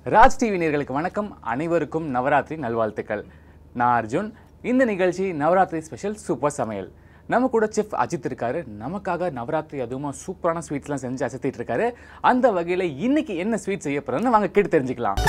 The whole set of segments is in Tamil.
ராஜ் டிவி நேர்களுக்கு வணக்கம் அனைவருக்கும் நவராத்திரி நல்வாழ்த்துக்கள் நான் அர்ஜுன் இந்த நிகழ்ச்சி நவராத்திரி ஸ்பெஷல் சூப்பர் சமையல் நம்ம கூட செஃப் அஜித் இருக்காரு நமக்காக நவராத்திரி அதுவும் சூப்பரான ஸ்வீட்ஸ்லாம் செஞ்சு அசத்திட்டு இருக்காரு அந்த வகையில் இன்னைக்கு என்ன ஸ்வீட் செய்ய போறோம்னு வாங்க கேட்டு தெரிஞ்சுக்கலாம்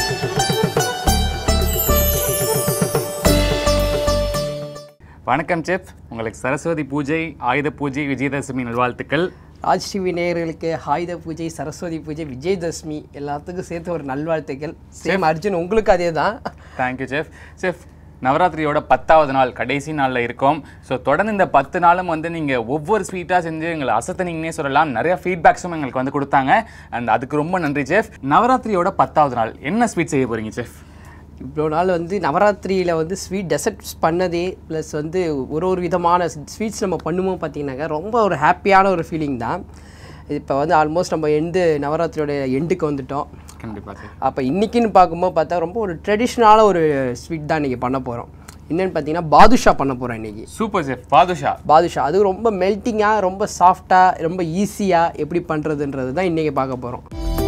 வணக்கம் செஃப் உங்களுக்கு சரஸ்வதி பூஜை ஆயுத பூஜை விஜயதசமி நல்வாழ்த்துக்கள் ராஜ் டிவி நேயர்களுக்கு ஆயுத பூஜை சரஸ்வதி பூஜை விஜயதசமி எல்லாத்துக்கும் சேர்த்து ஒரு நல்வாழ்த்துக்கள் சேம் அர்ஜுன் உங்களுக்கு அதே தான் தேங்க்யூ செஃப் செஃப் நவராத்திரியோட பத்தாவது நாள் கடைசி நாளில் இருக்கோம் ஸோ தொடர்ந்து இந்த பத்து நாளும் வந்து நீங்கள் ஒவ்வொரு ஸ்வீட்டாக செஞ்சு எங்களை அசத்தனீங்கன்னே சொல்லலாம் நிறைய ஃபீட்பேக்ஸும் எங்களுக்கு வந்து கொடுத்தாங்க அண்ட் அதுக்கு ரொம்ப நன்றி செஃப் நவராத்திரியோட பத்தாவது நாள் என்ன ஸ்வீட் செய்ய போறீங்க செஃப் இவ்வளோ நாள் வந்து நவராத்திரியில் வந்து ஸ்வீட் டெசர்ட்ஸ் பண்ணதே ப்ளஸ் வந்து ஒரு ஒரு விதமான ஸ்வீட்ஸ் நம்ம பண்ணும்போது பார்த்தீங்கன்னாக்கா ரொம்ப ஒரு ஹாப்பியான ஒரு ஃபீலிங் தான் இப்போ வந்து ஆல்மோஸ்ட் நம்ம எண்டு நவராத்திரியோட எண்டுக்கு வந்துட்டோம் கண்டிப்பாக செஃப் அப்போ இன்றைக்கின்னு பார்க்கும்போது பார்த்தா ரொம்ப ஒரு ட்ரெடிஷ்னலான ஒரு ஸ்வீட் தான் இன்றைக்கி பண்ண போகிறோம் என்னென்னு பார்த்தீங்கன்னா பாதுஷா பண்ண போகிறோம் இன்றைக்கி சூப்பர் செஃப் பாதுஷா பாதுஷா அது ரொம்ப மெல்ட்டிங்காக ரொம்ப சாஃப்டாக ரொம்ப ஈஸியாக எப்படி பண்ணுறதுன்றது தான் இன்றைக்கி பார்க்க போகிறோம்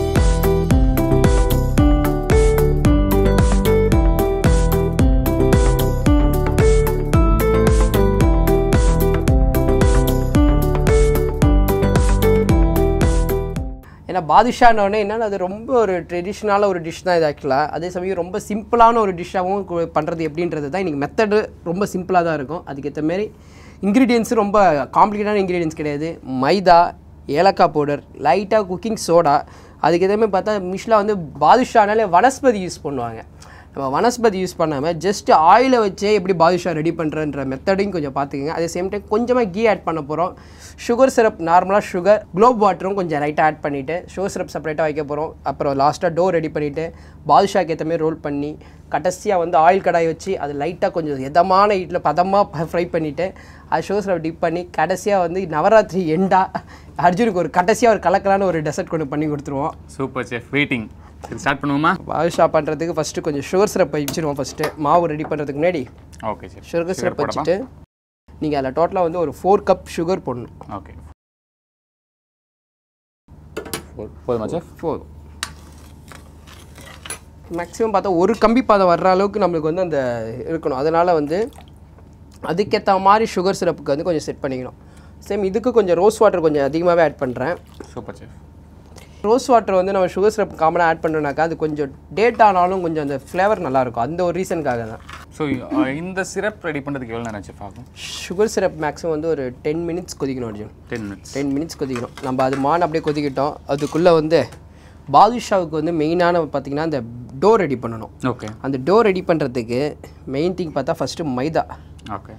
ஏன்னா பாதுஷானோடனே என்னன்னா அது ரொம்ப ஒரு ட்ரெடிஷ்னலான ஒரு டிஷ் தான் இது ஆக்சுவலாக அதே சமயம் ரொம்ப சிம்பிளான ஒரு டிஷ்ஷாகவும் பண்ணுறது எப்படின்றது தான் இன்றைக்கி மெத்தடு ரொம்ப சிம்பிளாக தான் இருக்கும் அதுக்கேற்ற மாரி இன்க்ரீடியன்ஸு ரொம்ப காம்ப்ளிகேட்டான இன்க்ரீடியன்ஸ் கிடையாது மைதா ஏலக்காய் பவுடர் லைட்டாக குக்கிங் சோடா அதுக்கேற்ற மாதிரி பார்த்தா மிஷ்லாம் வந்து பாதுஷானாலே வனஸ்பதி யூஸ் பண்ணுவாங்க நம்ம வனஸ்பதி யூஸ் பண்ணாமல் ஜஸ்ட் ஆயிலை வச்சே எப்படி பாதுஷா ரெடி பண்ணுறன்ற மெத்தடையும் கொஞ்சம் பார்த்துக்கங்க அதே சேம் டைம் கொஞ்சமாக கீ ஆட் பண்ண போகிறோம் சுகர் சிரப் நார்மலாக சுகர் குளோப் வாட்டரும் கொஞ்சம் ரைட்டாக ஆட் பண்ணிவிட்டு சுகர் சிரப் செப்பரேட்டாக வைக்க போகிறோம் அப்புறம் லாஸ்ட்டாக டோ ரெடி பண்ணிவிட்டு பாதுஷாக்கு ஏற்ற மாதிரி ரோல் பண்ணி கடைசியாக வந்து ஆயில் கடாய் வச்சு அது லைட்டாக கொஞ்சம் எதமான ஹீட்டில் பதமாக ஃப்ரை பண்ணிவிட்டு அது சுகர் சிரப் டிப் பண்ணி கடைசியாக வந்து நவராத்திரி எண்டா அர்ஜுனுக்கு ஒரு கடைசியாக ஒரு கலக்கலான ஒரு டெசர்ட் கொண்டு பண்ணி கொடுத்துருவோம் சூப்பர் செஃப் வெயிட்டிங் இது ஸ்டார்ட் பண்ணுவோமா பாதுஷா பண்ணுறதுக்கு ஃபஸ்ட்டு கொஞ்சம் சுகர் சிரப் வச்சிருவோம் ஃபஸ்ட்டு மாவு ரெடி பண்ணுறதுக்கு முன்னாடி ஓகே செஃப் சுகர் சிரப் வச்சுட்டு நீங்கள் அதில் டோட்டலாக வந்து ஒரு ஃபோர் கப் சுகர் போடணும் ஓகே போதுமா செஃப் போதும் மேக்ஸிமம் பார்த்தா ஒரு கம்பி பாதம் வர்ற அளவுக்கு நம்மளுக்கு வந்து அந்த இருக்கணும் அதனால் வந்து அதுக்கேற்ற மாதிரி சுகர் சிரப்புக்கு வந்து கொஞ்சம் செட் பண்ணிக்கணும் சேம் இதுக்கு கொஞ்சம் ரோஸ் வாட்டர் கொஞ்சம் அதிகமாகவே ஆட் பண்ணுறேன் சூப்பர் செஃப் ரோஸ் வாட்டர் வந்து நம்ம சுகர் சிரப் காமனாக ஆட் பண்ணோம்னாக்கா அது கொஞ்சம் டேட் ஆனாலும் கொஞ்சம் அந்த ஃப்ளேவர் நல்லாயிருக்கும் அந்த ஒரு ரீசனுக்காக தான் ஸோ இந்த சிரப் ரெடி பண்ணுறதுக்கு எவ்வளோ நேரம் செஃப் ஆகும் சுகர் சிரப் மேக்ஸிமம் வந்து ஒரு டென் மினிட்ஸ் கொதிக்கணும் Arjun ten minutes ten minutes கொதிக்கணும் நம்ம அது மான் அப்படியே கொதிக்கிட்டோம் அதுக்குள்ளே வந்து பாதுஷாவுக்கு வந்து மெயினான பார்த்தீங்கன்னா அந்த டோ ரெடி பண்ணணும் ஓகே அந்த டோ ரெடி பண்ணுறதுக்கு மெயின் திங் பார்த்தா ஃபஸ்ட்டு மைதா ஓகே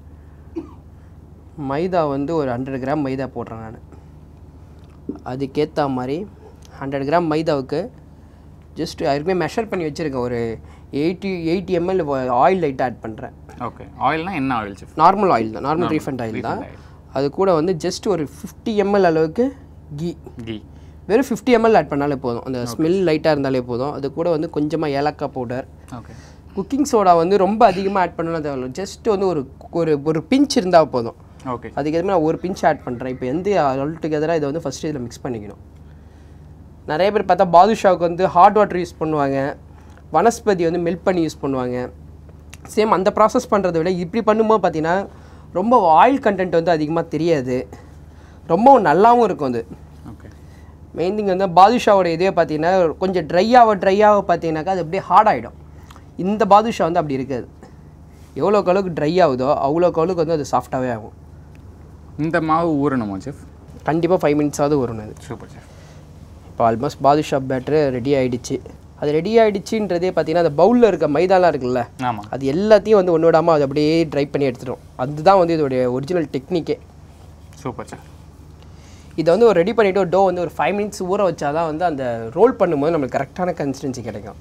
மைதா வந்து ஒரு ஹண்ட்ரட் கிராம் மைதா போடுறேன் நான் அதுக்கேற்ற மாதிரி ஹண்ட்ரட் கிராம் மைதாவுக்கு ஜஸ்ட் அதுக்குமே மெஷர் பண்ணி வச்சுருக்கேன் ஒரு எயிட்டி எயிட்டி எம்எல் ஆயில் லைட்டாக ஆட் பண்ணுறேன் ஓகே ஆயில்னா என்ன ஆயில் செஃப் நார்மல் ஆயில் தான் நார்மல் ரீஃபண்ட் ஆயில் தான் அது கூட வந்து ஜஸ்ட் ஒரு ஃபிஃப்டி எம்எல் அளவுக்கு கீ கீ வெறும் ஃபிஃப்டி எம்எல் ஆட் பண்ணாலே போதும் அந்த ஸ்மெல் லைட்டாக இருந்தாலே போதும் அது கூட வந்து கொஞ்சமாக ஏலக்காய் பவுடர் ஓகே குக்கிங் சோடா வந்து ரொம்ப அதிகமாக ஆட் பண்ணணும் தேவையில்ல ஜஸ்ட் வந்து ஒரு ஒரு ஒரு பிஞ்ச் இருந்தால் போதும் ஓகே அதுக்கேற்ற நான் ஒரு பிஞ்ச் ஆட் பண்ணுறேன் இப்போ எந்த ஆல் டுகெதராக இதை வந்து ஃபஸ்ட்டு இதில் மிக்ஸ் பண்ணிக்கணும் நிறைய பேர் பார்த்தா பாதுஷாவுக்கு வந்து ஹாட் வாட்டர் யூஸ் பண்ணுவாங்க வனஸ்பதி வந்து மெல்ட் பண்ணி யூஸ் பண்ணுவாங்க சேம் அந்த ப்ராசஸ் பண்ணுறதை விட இப்படி பண்ணும்போது பார்த்தீங்கன்னா ரொம்ப ஆயில் கண்டென்ட் வந்து அதிகமாக தெரியாது ரொம்பவும் நல்லாவும் இருக்கும் அது ஓகே மெயின் திங் வந்து பாதுஷாவோட இதே பார்த்தீங்கன்னா கொஞ்சம் ட்ரையாக ட்ரையாக பார்த்தீங்கன்னாக்கா அது அப்படியே ஹார்ட் ஆகிடும் இந்த பாதுஷா வந்து அப்படி இருக்காது எவ்வளோக்கு அளவுக்கு ட்ரை ஆகுதோ அவ்வளோக்கு அளவுக்கு வந்து அது சாஃப்டாகவே ஆகும் இந்த மாவு ஊறணுமா செஃப் கண்டிப்பாக ஃபைவ் மினிட்ஸாவது வரும் அது சூப்பர் செஃப் இப்போ ஆல்மோஸ்ட் பாதுஷா பேட்டரு ரெடி ஆகிடுச்சு அது ரெடி ஆகிடுச்சின்றதே பார்த்தீங்கன்னா அந்த பவுலில் இருக்க மைதாலாம் இருக்குல்ல ஆமாம் அது எல்லாத்தையும் வந்து ஒன்று விடாமல் அது அப்படியே ட்ரை பண்ணி எடுத்துடும் அதுதான் வந்து இதோடைய ஒரிஜினல் டெக்னிக்கே சூப்பர் செஃப் இதை வந்து ஒரு ரெடி பண்ணிவிட்டு ஒரு டோ வந்து ஒரு ஃபைவ் மினிட்ஸ் ஊற வச்சா தான் வந்து அந்த ரோல் பண்ணும்போது நம்மளுக்கு கரெக்டான கன்சிஸ்டன்சி கிடைக்கும்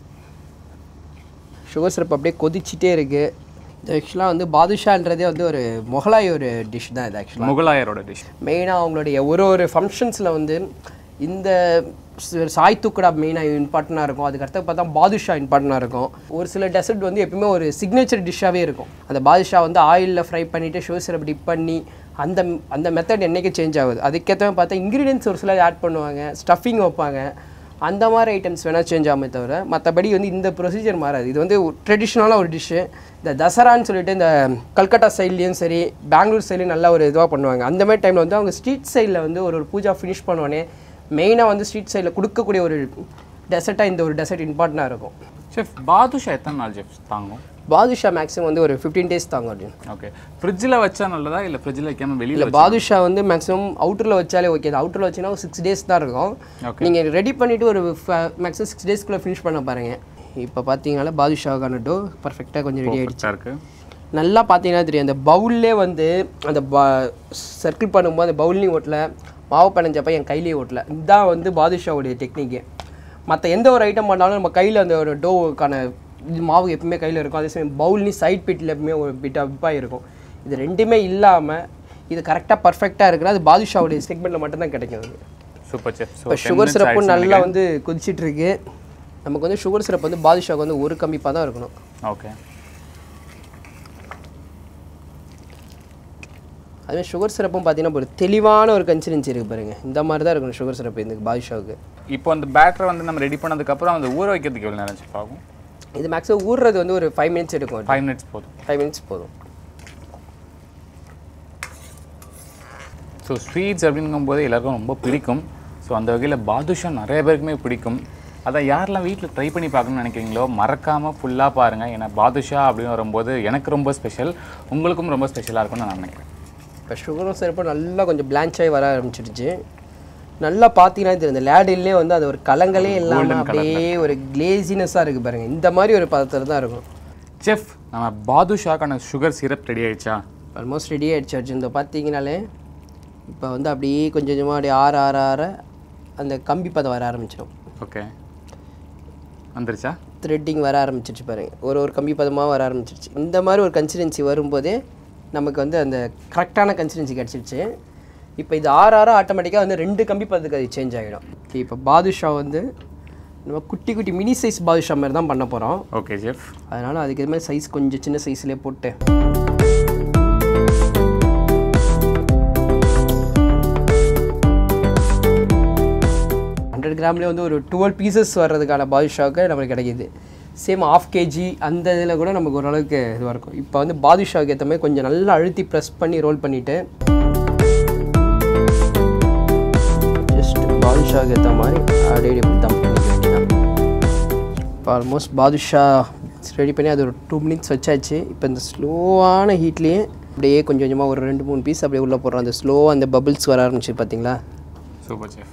சுகர் சிரப் அப்படியே கொதிச்சிட்டே இருக்குது இது ஆக்சுவலாக வந்து பாதுஷான்றதே வந்து ஒரு முகலாய் ஒரு டிஷ் தான் இது ஆக்சுவலாக முகலாயரோட டிஷ் மெயினாக அவங்களுடைய ஒரு ஒரு ஃபங்க்ஷன்ஸில் வந்து இந்த ச- சாய் துக்குடா மெயினாக இம்பார்ட்டண்ட்டாக இருக்கும் அதுக்கு அடுத்து பார்த்தா பாதுஷா இம்பார்ட்டண்ட்டாக இருக்கும் ஒரு சில டெசர்ட் வந்து எப்பவுமே ஒரு சிக்னேச்சர் டிஷ்ஷாகவே இருக்கும் அந்த பாதுஷா வந்து ஆயிலில் ஃப்ரை பண்ணிவிட்டு ஷுகர் சிரப் டிப் பண்ணி அந்த அந்த மெத்தட் என்றைக்கு சேஞ்ச் ஆகுது அதுக்கேற்ற மாதிரி பார்த்தா இன்க்ரீடியன்ஸ் ஒரு சிலர் ஆட் பண்ணுவாங்க ஸ்டஃபிங் வைப்பாங்க அந்த மாதிரி ஐட்டம்ஸ் வேணால் சேஞ்ச் ஆகுமே தவிர மற்றபடி வந்து இந்த ப்ரொசீஜர் மாறாது இது வந்து ட்ரெடிஷ்னலான ஒரு டிஷ்ஷு இந்த தசரான்னு சொல்லிட்டு இந்த கல்கட்டா சைட்லேயும் சரி பெங்களூர் சைட்லேயும் நல்லா ஒரு இதுவாக பண்ணுவாங்க அந்த மாதிரி டைமில் வந்து அவங்க ஸ்ட்ரீட் சைடில் வந்து ஒரு ஒரு பூஜா ஃபினிஷ் பண்ணுவோன்னே மெயினாக வந்து ஸ்ட்ரீட் சைடில் கொடுக்கக்கூடிய ஒரு டெசர்ட்டாக இந்த ஒரு டெசர்ட் இம்பார்ட்டண்ட்டாக இருக்கும் செஃப் பாதுஷா எத்தனை நாள் செஃப் தாங்கும் பாதுஷா மேக்ஸிமம் வந்து ஒரு ஃபிஃப்டீன் டேஸ் தாங்க அப்படின்னு ஓகே ஃப்ரிட்ஜில் வச்சா நல்லதா இல்லை ஃப்ரிட்ஜில் வைக்காம வெளியில் இல்லை பாதுஷா வந்து மேக்ஸிமம் அவுட்டரில் வச்சாலே ஓகே அவுட்டரில் வச்சிங்கன்னா ஒரு சிக்ஸ் டேஸ் தான் இருக்கும் Okay. நீங்கள் ரெடி பண்ணிவிட்டு ஒரு மேக்ஸிமம் சிக்ஸ் டேஸ்க்குள்ளே ஃபினிஷ் பண்ண பாருங்கள் இப்போ பார்த்தீங்கன்னா பாதுஷாவுக்கான டோ பர்ஃபெக்டாக கொஞ்சம் ரெடி ஆகிடுச்சு இருக்கு நல்லா பார்த்தீங்கன்னா தெரியும் அந்த பவுல்லே வந்து அந்த சர்க்கிள் பண்ணும்போது அந்த பவுல்லையும் ஓட்டல மாவு பிணைஞ்சப்ப என் கையிலேயே ஓட்டல இதுதான் வந்து பாதுஷாவுடைய டெக்னிக்கு மற்ற எந்த ஒரு ஐட்டம் பண்ணாலும் நம்ம கையில் அந்த ஒரு டோவுக்கான இது மாவு எப்பவுமே கையில் இருக்கும் அதே சமயம் பவுல்லையும் சைட் பிட்டில் எப்பவுமே ஒரு பிட் அப்பாக இருக்கும் இது ரெண்டுமே இல்லாமல் இது கரெக்டாக பர்ஃபெக்டாக இருக்குன்னா அது பாதுஷாவுடைய செக்மெண்ட்டில் மட்டும்தான் கிடைக்கும் அது சூப்பர் செஃப் இப்போ சுகர் சிரப்பும் நல்லா வந்து கொதிச்சிட்டு இருக்கு நமக்கு வந்து சுகர் சிரப் வந்து பாதுஷாவுக்கு வந்து ஒரு கம்மிப்பாக தான் இருக்கணும் ஓகே அதுமாதிரி சுகர் சிரப்பும் பார்த்தீங்கன்னா ஒரு தெளிவான ஒரு கன்சிடென்சி இருக்குது பாருங்க இந்த மாதிரி தான் இருக்கணும் சுகர் சிரப் இந்த பாதுஷாவுக்கு இப்போ அந்த பேட்டரை வந்து நம்ம ரெடி பண்ணதுக்கப்புறம் அந்த ஊற வைக்கிறதுக்கு எவ்வளோ நேரம் செஃப் ஆகும் இது மேக்ஸிமம் ஊறுறது வந்து ஒரு ஃபைவ் மினிட்ஸ் எடுக்கும் ஃபைவ் மினிட்ஸ் போதும் ஃபைவ் மினிட்ஸ் போதும் ஸோ ஸ்வீட்ஸ் அப்படிங்கும்போது எல்லாருக்கும் ரொம்ப பிடிக்கும் ஸோ அந்த வகையில் பாதுஷா நிறைய பேருக்குமே பிடிக்கும் அதான் யாரெல்லாம் வீட்டில் ட்ரை பண்ணி பார்க்கணும்னு நினைக்கிறீங்களோ மறக்காமல் ஃபுல்லாக பாருங்கள் ஏன்னா பாதுஷா அப்படின்னு வரும்போது எனக்கு ரொம்ப ஸ்பெஷல் உங்களுக்கும் ரொம்ப ஸ்பெஷலாக இருக்கும்னு நான் நினைக்கிறேன் இப்போ சுகரும் சிரப்பும் நல்லா கொஞ்சம் blanch ஆகி வர ஆரம்பிச்சிடுச்சு நல்லா பார்த்தீங்கன்னா தெரியும் இந்த லேடில்லே வந்து அது ஒரு கலங்களே இல்லாமல் அப்படியே ஒரு கிளேசினஸாக இருக்குது பாருங்க இந்த மாதிரி ஒரு பதத்தில் தான் இருக்கும் செஃப் நம்ம பாதுஷாக்கான சுகர் சிரப் ரெடி ஆயிடுச்சா ஆல்மோஸ்ட் ரெடி ஆகிடுச்சு அர்ஜுன் இந்த பார்த்தீங்கனாலே இப்போ வந்து அப்படியே கொஞ்சம் கொஞ்சமாக அப்படியே ஆற ஆற ஆற அந்த கம்பி பதம் வர ஆரம்பிச்சிடும் ஓகே வந்துருச்சா த்ரெட்டிங் வர ஆரம்பிச்சிருச்சு பாருங்க ஒரு ஒரு கம்பி பதமாக வர ஆரம்பிச்சிருச்சு இந்த மாதிரி ஒரு கன்சிடென்சி வரும்போதே நமக்கு வந்து அந்த கரெக்டான கன்சிடென்சி கிடச்சிருச்சு இப்போ இது ஆறு ஆறு ஆட்டோமேட்டிக்காக வந்து ரெண்டு கம்பி பதத்துக்கு அது சேஞ்ச் ஆகிடும் ஓகே இப்போ பாதுஷா வந்து நம்ம குட்டி குட்டி மினி சைஸ் பாதுஷா மாதிரி தான் பண்ண போகிறோம் ஓகே செஃப் அதனால் அதுக்கு இது மாதிரி சைஸ் கொஞ்சம் சின்ன சைஸ்லேயே போட்டு ஹண்ட்ரட் கிராம்லேயே வந்து ஒரு டுவெல் பீசஸ் வர்றதுக்கான பாதுஷாவுக்கு நமக்கு கிடைக்கிது சேம் ஆஃப் கேஜி அந்த இதில் கூட நமக்கு ஓரளவுக்கு இதுவாக இருக்கும் இப்போ வந்து பாதுஷாவுக்கு ஏற்ற மாதிரி கொஞ்சம் நல்லா அழுத்தி ப்ரெஸ் பண்ணி ரோல் பண்ணிவிட்டு ஜஸ்ட் பாதுஷாவுக்கு ஏற்ற மாதிரி அப்படியே இப்படி தம் பண்ணிக்க வேண்டியதான் இப்போ ஆல்மோஸ்ட் பாதுஷா ரெடி பண்ணி அது ஒரு டூ மினிட்ஸ் வச்சாச்சு இப்போ இந்த ஸ்லோவான ஹீட்லேயே அப்படியே கொஞ்சம் கொஞ்சமாக ஒரு ரெண்டு மூணு பீஸ் அப்படியே உள்ளே போடுறோம் அந்த ஸ்லோவாக அந்த பபிள்ஸ் வர ஆரம்பிச்சு பார்த்தீங்களா சூப்பர் செஃப்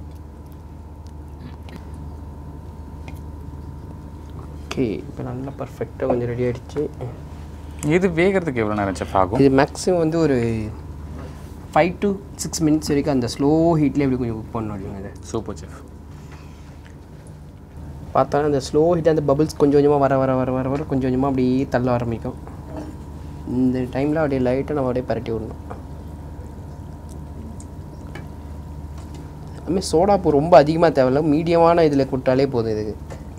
ஓகே இப்போ நல்லா பர்ஃபெக்டாக கொஞ்சம் ரெடி ஆகிடுச்சு இது வேகிறதுக்கு எவ்வளோ நேரம் செஃப் ஆகும் இது மேக்ஸிமம் வந்து ஒரு ஃபைவ் டு சிக்ஸ் மினிட்ஸ் வரைக்கும் அந்த ஸ்லோ ஹீட்லேயே இப்படி கொஞ்சம் குக் பண்ணணும் இது சூப்பர் செஃப் பார்த்தா அந்த ஸ்லோ ஹீட் அந்த பபிள்ஸ் கொஞ்சம் கொஞ்சமாக வர வர வர வர வர கொஞ்சம் கொஞ்சமாக அப்படியே தள்ள ஆரம்பிக்கும் இந்த டைமில் அப்படியே லைட்டாக நம்ம அப்படியே பரட்டி விடணும் அதுமாதிரி சோடாப்பூ ரொம்ப அதிகமாக தேவையில்ல மீடியமான இதில் கொடுத்தாலே போதும் இதுக்கு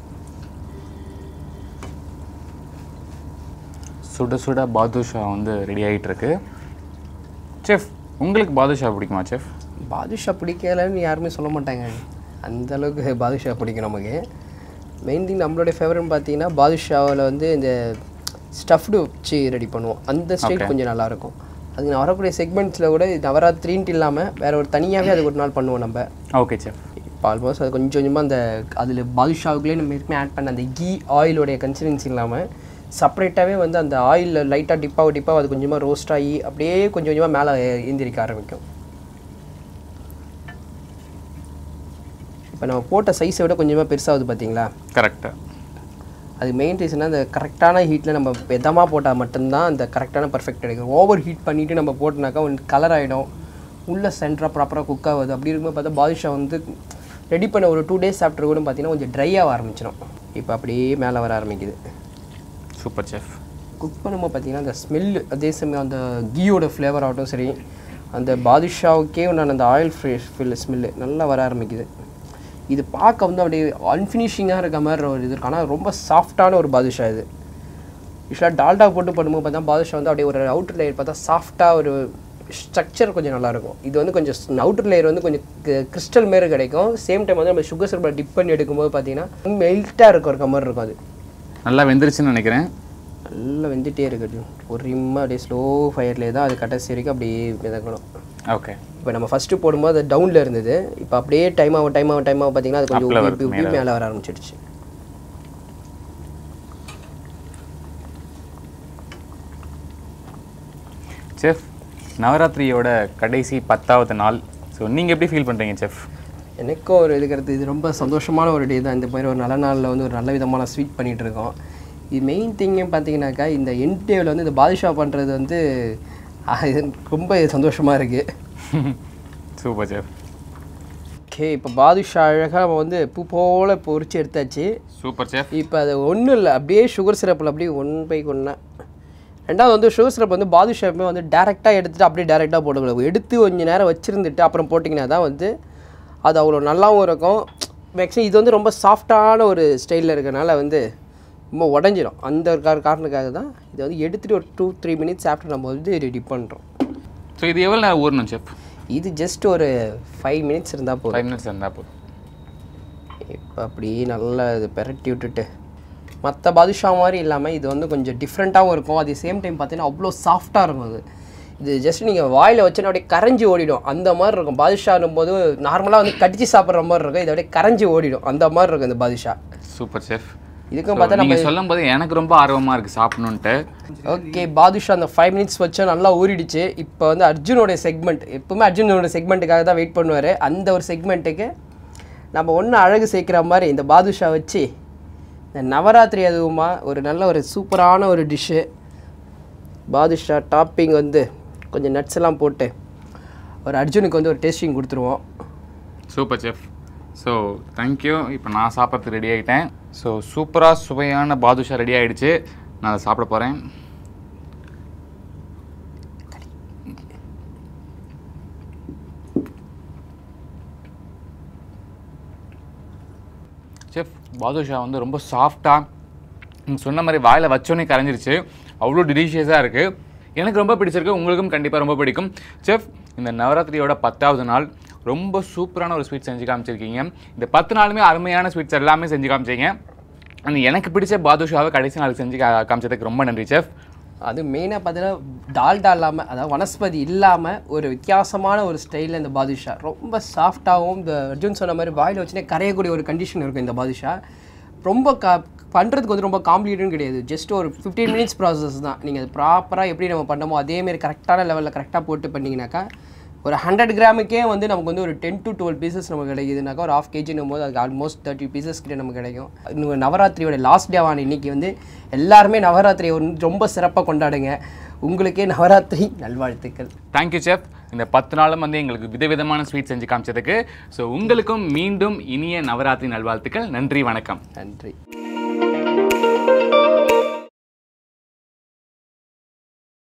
சுட சுட பாதுஷா வந்து ரெடி ஆகிட்டு இருக்கு செஃப் உங்களுக்கு பாதுஷா பிடிக்குமா செஃப் பாதுஷா பிடிக்கலன்னு யாருமே சொல்ல மாட்டாங்க அந்த அளவுக்கு பாதுஷா பிடிக்கும் நமக்கு மெயின் திங் நம்மளுடைய ஃபேவரட் பார்த்தீங்கன்னா பாதுஷாவில் வந்து இந்த ஸ்டஃப்டு வச்சு ரெடி பண்ணுவோம் அந்த ஸ்டைல் கொஞ்சம் நல்லாயிருக்கும் அதுக்கு நான் வரக்கூடிய செக்மெண்ட்ஸில் கூட இது நவராத்திரின்ட்டு இல்லாமல் வேற ஒரு தனியாகவே அது ஒரு நாள் பண்ணுவோம் நம்ம ஓகே செஃப் இப்போ ஆல்மோஸ்ட் அது கொஞ்சம் கொஞ்சமாக அந்த அதில் பாதுஷாவுக்குள்ளே நம்ம ஏற்கனவே ஆட் பண்ண அந்த கீ ஆயிலோடைய கன்சிடென்சி இல்லாமல் செப்பரேட்டாகவே வந்து அந்த ஆயிலில் லைட்டாக டிப்பாக டிப்பாக அது கொஞ்சமாக ரோஸ்ட் ஆகி அப்படியே கொஞ்சம் கொஞ்சமாக மேலே ஏந்திரிக்க ஆரம்பிக்கும் இப்போ நம்ம போட்ட சைஸை விட கொஞ்சமாக பெருசாகுது பார்த்தீங்களா கரெக்டாக அது மெயின் ரீசனாக அந்த கரெக்டான ஹீட்டில் நம்ம விதமாக போட்டால் மட்டும்தான் அந்த கரெக்டான பர்ஃபெக்ட் கிடைக்கும் ஓவர் ஹீட் பண்ணிவிட்டு நம்ம போட்டோனாக்கா ஒன்று கலர் ஆகிடும் உள்ள சென்டராக ப்ராப்பராக குக் ஆகுது அப்படி இருக்கும்போது பார்த்தா பாதுஷா வந்து ரெடி பண்ண ஒரு டூ டேஸ் ஆஃப்டர் கூட பார்த்தீங்கன்னா கொஞ்சம் ட்ரை ஆக ஆரம்பிச்சிடும் இப்போ அப்படியே மேலே வர ஆரம்பிக்குது சூப்பர் செஃப் குக் பண்ணும்போது பார்த்தீங்கன்னா அந்த ஸ்மெல் அதே சமயம் அந்த கீயோட ஃப்ளேவர் ஆகட்டும் சரி அந்த பாதுஷாவுக்கே உண்டான அந்த ஆயில் ஃப்ரெஷ் ஃபில் ஸ்மெல்லு நல்லா வர ஆரம்பிக்குது இது பார்க்க வந்து அப்படியே அன்ஃபினிஷிங்காக இருக்க மாதிரி ஒரு இது இருக்கு ஆனால் ரொம்ப சாஃப்டான ஒரு பாதுஷா இது யூஸ்வலாக டால்டா போட்டு பண்ணும்போது பார்த்தா பாதுஷா வந்து அப்படியே ஒரு அவுட்டர் லேயர் பார்த்தா சாஃப்டாக ஒரு ஸ்ட்ரக்சர் கொஞ்சம் நல்லாயிருக்கும் இது வந்து கொஞ்சம் அவுட்டர் லேயர் வந்து கொஞ்சம் கிறிஸ்டல் மாரி கிடைக்கும் சேம் டைம் வந்து நம்ம சுகர் சிரப்பில் டிப் பண்ணி எடுக்கும்போது பார்த்தீங்கன்னா மெல்ட்டாக இருக்கும் இருக்க மாதிரி இருக்கும் அது நல்லா வெந்துருச்சுன்னு நினைக்கிறேன் நல்லா வெந்துட்டே இருக்குது ஒரு ரிம்மா அப்படியே ஸ்லோ ஃபயர்லேயே தான் அது கடைசி வரைக்கும் அப்படியே மிதக்கணும் ஓகே இப்போ நம்ம ஃபஸ்ட்டு போடும்போது அது டவுனில் இருந்தது இப்போ அப்படியே டைம் ஆகும் டைம் ஆகும் டைம் ஆகும் பார்த்தீங்கன்னா அது கொஞ்சம் Upல உப்பி வருது, உப்பி உப்பி மேலே வர ஆரம்பிச்சிடுச்சு செஃப் நவராத்திரியோட கடைசி பத்தாவது நாள் ஸோ நீங்கள் எப்படி ஃபீல் பண்ணுறீங்க செஃப் எனக்கும் ஒரு இருக்கிறது இது ரொம்ப சந்தோஷமான ஒரு டே தான் இந்த மாதிரி ஒரு நல்ல நாளில் வந்து ஒரு நல்ல விதமான ஸ்வீட் பண்ணிகிட்டு இருக்கோம் இது மெயின் திங்கும் பார்த்தீங்கன்னாக்கா இந்த எண்ட் டேவில் வந்து இந்த பாதுஷா பண்ணுறது வந்து அஹ், இது ரொம்ப சந்தோஷமாக இருக்குது சூப்பர் செஃப் ஓகே இப்போ பாதுஷா அழகாக வந்து பூ போல் பொரிச்சு எடுத்தாச்சு சூப்பர் செஃப் இப்போ அது ஒன்றும் இல்லை அப்படியே சுகர் சிரப்பில் அப்படியே ஒன் பை ஒன்றா ரெண்டாவது வந்து சுகர் சிரப் வந்து பாதுஷா எப்பவுமே வந்து டேரெக்டாக எடுத்துட்டு அப்படியே டேரெக்டாக போடக்கூடாது எடுத்து கொஞ்ச நேரம் வச்சுருந்துட்டு அப்புறம் போட்டிங்கன்னா தான் வந்து அது அவ்வளோ நல்லாவும் இருக்கும் மேக்ஸிமம் இது வந்து ரொம்ப சாஃப்டான ஒரு ஸ்டைலில் இருக்கனால வந்து ரொம்ப உடஞ்சிரும் அந்த ஒரு கார- காரணத்துக்காக தான் இதை வந்து எடுத்துகிட்டு ஒரு டூ த்ரீ மினிட்ஸ் ஆஃப்டர் நம்ம வந்து ரெடி பண்ணுறோம் ஸோ இது எவ்வளோ நேரம் ஊறணும் செஃப் இது ஜஸ்ட் ஒரு ஃபைவ் மினிட்ஸ் இருந்தால் போதும் ஃபைவ் மினிட்ஸ் இருந்தால் போதும் இப்போ அப்படியே நல்லா இது பெரட்டி விட்டுட்டு மற்ற பாதுஷா மாதிரி இல்லாமல் இது வந்து கொஞ்சம் டிஃப்ரெண்ட்டாகவும் இருக்கும் அதே சேம் டைம் பார்த்தீங்கன்னா அவ்வளோ சாஃப்டாக இருக்கும் அது இது ஜஸ்ட் நீங்கள் வாயில் வச்சோன்னா அப்படியே கரைஞ்சி ஓடிடும் அந்த மாதிரி இருக்கும் பாதுஷானும் போது நார்மலாக வந்து கடிச்சு சாப்பிட்ற மாதிரி இருக்கும் இது அப்படியே கரைஞ்சி ஓடிடும் அந்த மாதிரி இருக்கும் இந்த பாதுஷா சூப்பர் செஃப் இதுக்கும் பார்த்தா நம்ம நீங்கள் சொல்லும் போது எனக்கு ரொம்ப ஆர்வமாக இருக்குது சாப்பிடணுன்ட்டு ஓகே பாதுஷா அந்த ஃபைவ் மினிட்ஸ் வச்சா நல்லா ஊறிடுச்சு இப்போ வந்து அர்ஜுனோட செக்மெண்ட் எப்பவுமே அர்ஜுனோட செக்மெண்ட்டுக்காக தான் வெயிட் பண்ணுவார் அந்த ஒரு செக்மெண்ட்டுக்கு நம்ம ஒன்று அழகு சேர்க்குற மாதிரி இந்த பாதுஷா வச்சு இந்த நவராத்திரி அதுவுமா ஒரு நல்ல ஒரு சூப்பரான ஒரு டிஷ்ஷு பாதுஷா டாப்பிங் வந்து கொஞ்சம் நட்ஸ் எல்லாம் போட்டு ஒரு அர்ஜுனுக்கு வந்து ஒரு டேஸ்டிங் கொடுத்துருவோம் சூப்பர் செஃப் ஸோ தேங்க்யூ இப்போ நான் சாப்பிட்றதுக்கு ரெடி ஆகிட்டேன் ஸோ சூப்பராக சுவையான பாதுஷா ரெடி ஆகிடுச்சு நான் அதை சாப்பிட போகிறேன் செஃப் பாதுஷா வந்து ரொம்ப சாஃப்டாக நீங்கள் சொன்ன மாதிரி வாயில் வச்சோன்னே கரைஞ்சிருச்சு அவ்வளோ டிலிஷியஸாக இருக்குது எனக்கு ரொம்ப பிடிச்சிருக்கு உங்களுக்கும் கண்டிப்பாக ரொம்ப பிடிக்கும் செஃப் இந்த நவராத்திரியோட பத்தாவது நாள் ரொம்ப சூப்பரான ஒரு ஸ்வீட் செஞ்சு காமிச்சிருக்கீங்க இந்த பத்து நாளுமே அருமையான ஸ்வீட்ஸ் எல்லாமே செஞ்சு காமிச்சீங்க அந்த எனக்கு பிடிச்ச பாதுஷாவை கடைசி நாள் செஞ்சு கா- காமிச்சதுக்கு ரொம்ப நன்றி செஃப் அது மெயினாக பார்த்தீங்கன்னா டால்டா இல்லாமல் அதாவது வனஸ்பதி இல்லாமல் ஒரு வித்தியாசமான ஒரு ஸ்டைலில் இந்த பாதுஷா ரொம்ப சாஃப்டாகவும் இந்த அர்ஜுன் சொன்ன மாதிரி வாயில் வச்சுனே கரையக்கூடிய ஒரு கண்டிஷன் இருக்கும் இந்த பாதுஷா ரொம்ப க பண்ணுறதுக்கு வந்து ரொம்ப காம்ப்ளிகேட்டும் கிடையாது ஜஸ்ட் ஒரு ஃபிஃப்டீன் மினிட்ஸ் ப்ராசஸ் தான் நீங்கள் அது ப்ராப்பராக எப்படி நம்ம பண்ணமோ அதேமாரி கரெக்டான லெவலில் கரெக்டாக போட்டு பண்ணிங்கனாக்கா ஒரு ஹண்ட்ரட் கிராமுக்கே வந்து நமக்கு வந்து ஒரு டென் டு டுவெல் பீசஸ் நமக்கு கிடைக்குதுனாக்கா ஒரு ஆஃப் கேஜினும் போது அதுக்கு ஆல்மோஸ்ட் தேர்ட்டி பீசஸ் கிட்ட நமக்கு கிடைக்கும் இன்னும் நவராத்திரியோட லாஸ்ட் டேவான இன்னைக்கு வந்து எல்லாருமே நவராத்திரியை வந்து ரொம்ப சிறப்பாக கொண்டாடுங்க உங்களுக்கே நவராத்திரி நல்வாழ்த்துக்கள் தேங்க்யூ செஃப் இந்த பத்து நாளும் வந்து எங்களுக்கு விதவிதமான ஸ்வீட் செஞ்சு காமிச்சதுக்கு ஸோ உங்களுக்கும் மீண்டும் இனிய நவராத்திரி நல்வாழ்த்துக்கள் நன்றி வணக்கம் நன்றி